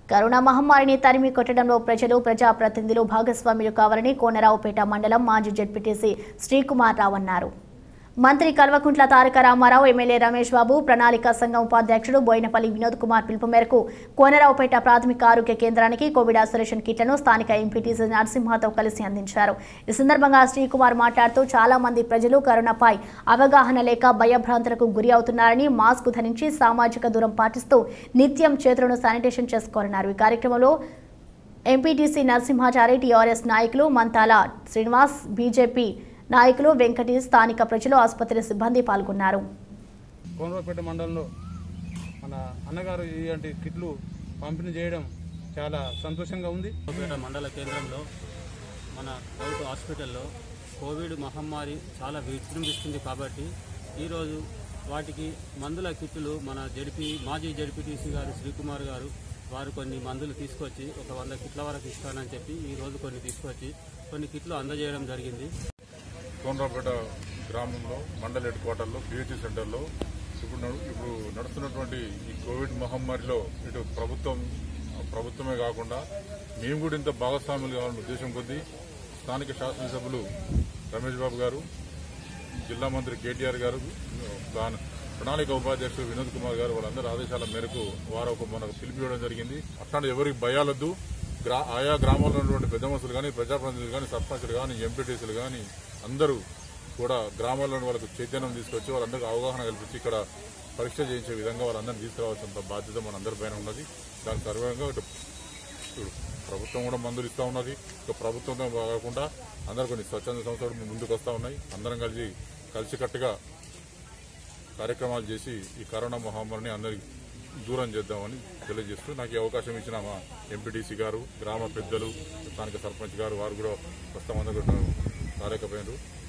corona మహమ్మారిని తరిమి కొట్టడంలో ప్రజలు ప్రజాప్రతినిధులు భాగస్వాములు కావాలని కోనరావుపేట మండలం మాజీ జడ్పీటీసీ శ్రీకుమార్ రావు అన్నారు మంత్రి కల్వకుంట్ల తారక రామారావు ఎమ్మెల్యే రమేష్ బాబు ప్రణాళిక సంఘం ఉపాధ్యక్షుడు బోయినపల్లి వినోద్ కుమార్ పిలుపు మేరకు కోనరావుపేట ప్రాథమిక ఆరోగ్య కేంద్రానికి కోవిడ్ ఐసోలేషన్ కిట్లను స్థానిక ఎంపీటీసీ నరసింహతో కలిసి అందించారు ఈ సందర్భంగా శ్రీకుమార్ మాట్లాడుతూ చాలా మంది ప్రజలు కరోనాపై అవగాహన లేక భయభ్రాంతులకు గురి అవుతున్నారని మాస్క్ ధరించి సామాజిక దూరం పాటిస్తూ నిత్యం చేతులను శానిటేషన్ చేసుకోవాలన్నారు ఈ కార్యక్రమంలో ఎంపీటీసీ నరసింహాచారి టీఆర్ఎస్ నాయకులు మంతాల శ్రీనివాస్ బీజేపీ నాయకులు వెంకటి స్థానిక ప్రజలు ఆసుపత్రి సిబ్బంది పాల్గొన్నారు కోనరావుపేట మండలంలో మన అన్నగారు ఇలాంటి కిట్లు పంపిణీ చేయడం చాలా సంతోషంగా ఉంది కోపేట మండల కేంద్రంలో మన ప్రభుత్వ హాస్పిటల్లో కోవిడ్ మహమ్మారి చాలా విజృంభిస్తుంది కాబట్టి ఈరోజు వాటికి మందుల కిట్లు మన జడిపి మాజీ జడిపిటీసీ గారు శ్రీకుమార్ గారు వారు కొన్ని మందులు తీసుకొచ్చి ఒక వంద కిట్ల వరకు ఇస్తానని చెప్పి ఈ రోజు కొన్ని తీసుకొచ్చి కొన్ని కిట్లు అందజేయడం జరిగింది కోనరాపేట గ్రామంలో మండల హెడ్ క్వార్టర్లో పిహెచ్సి సెంటర్లో ఇప్పుడు నడు- ఇప్పుడు నడుస్తున్నటువంటి ఈ కోవిడ్ మహమ్మారిలో ఇటు ప్రభుత్వం ప్రభుత్వమే కాకుండా మేము కూడా ఇంత భాగస్వాములు కావాలనే ఉద్దేశం కొద్దీ స్థానిక శాసనసభ్యులు రమేష్ బాబు గారు జిల్లా మంత్రి కేటీఆర్ గారు దాని ప్రణాళిక ఉపాధ్యక్షుడు వినోద్ కుమార్ గారు వాళ్ళందరి ఆదేశాల మేరకు వారు ఒక మనకు పిలిపివ్వడం జరిగింది అట్లాంటి ఎవరికి భయాలొద్దు గ్రా ఆయా గ్రామాల్లో ఉన్నటువంటి పెద్ద మనుషులు కానీ ప్రజాప్రతినిధులు కానీ సర్పంచులు కానీ ఎంపీటీసీలు కానీ అందరూ కూడా గ్రామాల్లో వాళ్ళకు చైతన్యం తీసుకొచ్చి వాళ్ళందరికీ అవగాహన కల్పించి ఇక్కడ పరీక్ష చేయించే విధంగా వాళ్ళందరినీ తీసుకురావాల్సిన బాధ్యత మన అందరిపైన ఉన్నది దానికి సర్వంగా ఇటు ఇప్పుడు ప్రభుత్వం కూడా మందులు ఇస్తా ఉన్నది ఇక ప్రభుత్వంతో కాకుండా అందరు కొన్ని స్వచ్ఛంద సంస్థలు ముందుకు వస్తా ఉన్నాయి అందరం కలిసి కలిసికట్టుగా కార్యక్రమాలు చేసి ఈ కరోనా మహమ్మారిని అందరికి దూరం చేద్దామని తెలియజేస్తూ నాకు ఈ అవకాశం ఇచ్చిన మా ఎంపీటీసీ గారు గ్రామ పెద్దలు స్థానిక సర్పంచ్ గారు వారు కూడా ప్రస్తుతం అందరూ రాలేకపోయినారు